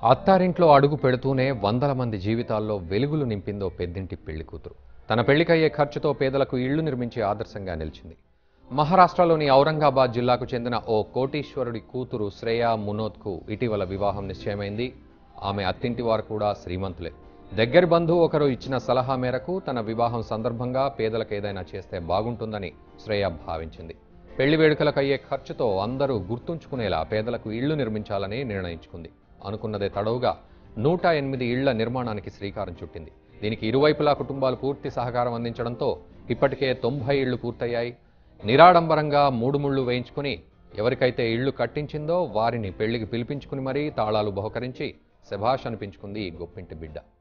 అత్తారింట్లో అడుగు పెడుతూనే వందల మంది జీవితాల్లో వెలుగులు నింపిందో పెద్దింటి పెళ్లి కూతురు తన పెళ్లికయ్యే ఖర్చుతో పేదలకు ఇళ్లు నిర్మించి ఆదర్శంగా నిలిచింది మహారాష్ట్రలోని ఔరంగాబాద్ జిల్లాకు చెందిన ఓ కోటీశ్వరుడి కూతురు శ్రేయా మునోద్కు ఇటీవల వివాహం నిశ్చయమైంది ఆమె అత్తింటి వారు కూడా శ్రీమంతులే దగ్గరి బంధువు ఒకరు ఇచ్చిన సలహా మేరకు తన వివాహం సందర్భంగా పేదలకు ఏదైనా చేస్తే బాగుంటుందని శ్రేయ భావించింది పెళ్లి వేడుకలకు అయ్యే ఖర్చుతో అందరూ గుర్తుంచుకునేలా పేదలకు ఇళ్లు నిర్మించాలని నిర్ణయించుకుంది అనుకున్నదే తడవుగా నూట ఎనిమిది ఇళ్ల నిర్మాణానికి శ్రీకారం చుట్టింది దీనికి ఇరువైపులా కుటుంబాలు పూర్తి సహకారం అందించడంతో ఇప్పటికే తొంభై ఇళ్లు పూర్తయ్యాయి నిరాడంబరంగా మూడు ముళ్ళు వేయించుకుని ఎవరికైతే ఇళ్లు కట్టించిందో వారిని పెళ్లికి పిలిపించుకుని మరీ తాళాలు బహుకరించి శభాష్ అనిపించుకుంది ఈ గొప్పింటి బిడ్డ